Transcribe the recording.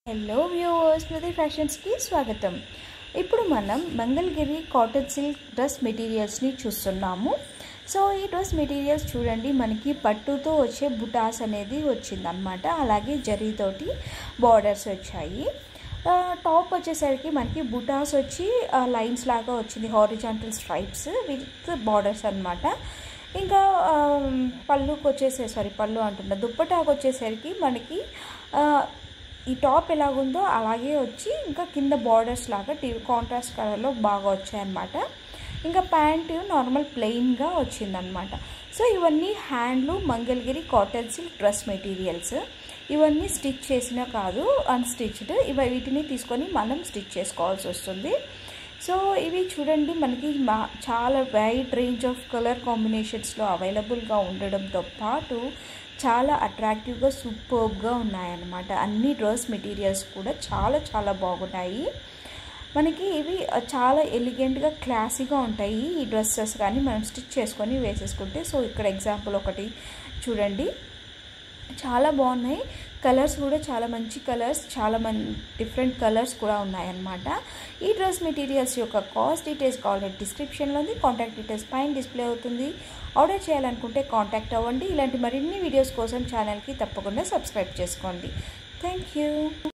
hello viewers స్మృతి ఫ్యాషన్స్కి స్వాగతం ఇప్పుడు మనం మంగళగిరి కాటన్ సిల్క్ డ్రెస్ మెటీరియల్స్ని చూస్తున్నాము సో ఈ డ్రెస్ మెటీరియల్స్ చూడండి మనకి పట్టుతో వచ్చే బుటాస్ అనేది వచ్చిందనమాట అలాగే జరీతోటి బార్డర్స్ వచ్చాయి టాప్ వచ్చేసరికి మనకి బుటాస్ వచ్చి లైన్స్ లాగా వచ్చింది హారిజాంటల్ స్ట్రైప్స్ విత్ బార్డర్స్ అనమాట ఇంకా పళ్ళుకి వచ్చేసే సారీ పళ్ళు అంటున్నా దుప్పటాకు వచ్చేసరికి మనకి ఈ టాప్ ఎలాగుందో అలాగే వచ్చి ఇంకా కింద బార్డర్స్ లాగా టీ కాంట్రాస్ట్ కలర్లో బాగా వచ్చాయన్నమాట ఇంకా ప్యాంట్ నార్మల్ ప్లెయిన్గా వచ్చిందనమాట సో ఇవన్నీ హ్యాండ్లు Mangalagiri cotton silk dress materials ఇవన్నీ స్టిచ్ చేసిన కాదు అన్స్టిచ్డ్ ఇవి వీటిని తీసుకొని మనం స్టిచ్ చేసుకోవాల్సి వస్తుంది సో ఇవి చూడండి మనకి మా చాలా వైడ్ రేంజ్ ఆఫ్ కలర్ కాంబినేషన్స్లో అవైలబుల్గా ఉండడంతో పాటు చాలా అట్రాక్టివ్గా సూపర్బ్గా ఉన్నాయన్నమాట అన్ని డ్రెస్ మెటీరియల్స్ కూడా చాలా చాలా బాగున్నాయి మనకి ఇవి చాలా ఎలిగెంట్గా క్లాసీగా ఉంటాయి ఈ డ్రెస్సెస్ కానీ మనం స్టిచ్ చేసుకొని వేసేసుకుంటే సో ఇక్కడ ఎగ్జాంపుల్ ఒకటి చూడండి చాలా బాగున్నాయి కలర్స్ కూడా చాలా మంచి కలర్స్ చాలా మన్ డిఫరెంట్ కలర్స్ కూడా ఉన్నాయన్నమాట ఈ డ్రెస్ మెటీరియల్స్ యొక్క కాస్ట్ డీటెయిల్స్ కావాలంటే డిస్క్రిప్షన్లో ఉంది కాంటాక్ట్ డీటెయిల్స్ పైన డిస్ప్లే అవుతుంది ఆర్డర్ చేయాలనుకుంటే కాంటాక్ట్ అవ్వండి ఇలాంటి మరిన్ని వీడియోస్ కోసం ఛానల్కి తప్పకుండా సబ్స్క్రైబ్ చేసుకోండి థ్యాంక్ యూ